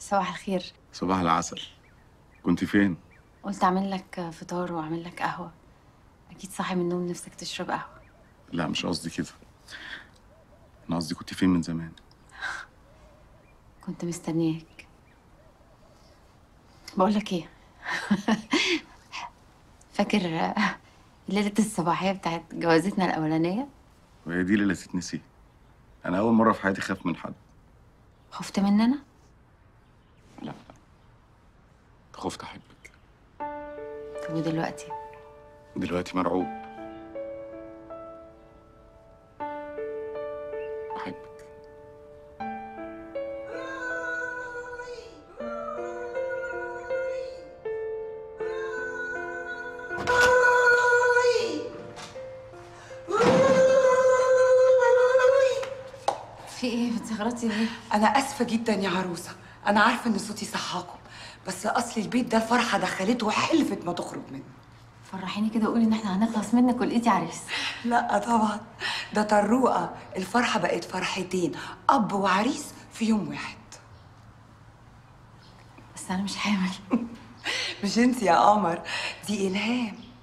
صباح الخير صباح العسل كنت فين؟ قلت اعمل لك فطار واعمل لك قهوه اكيد صاحي من النوم نفسك تشرب قهوه لا مش قصدي كده انا قصدي كنت فين من زمان كنت مستنياك بقول لك ايه فاكر ليله الصباحيه بتاعت جوازتنا الاولانيه وهي دي اللي تتنسي انا اول مره في حياتي خاف من حد خفت مننا لا لا خفت احبك طب ودلوقتي دلوقتي مرعوب بحبك في ايه بتغلطي ليه أنا آسفة جدا يا عروسة أنا عارفة إن صوتي صحاكم بس أصل البيت ده الفرحة دخلته وحلفت ما تخرج منه فرحيني كده وقولي ان احنا هنخلص منك ولقيتي عريس لا طبعا ده طروقة الفرحة بقت فرحتين أب وعريس في يوم واحد بس انا مش حامل مش انت يا قمر دي إلهام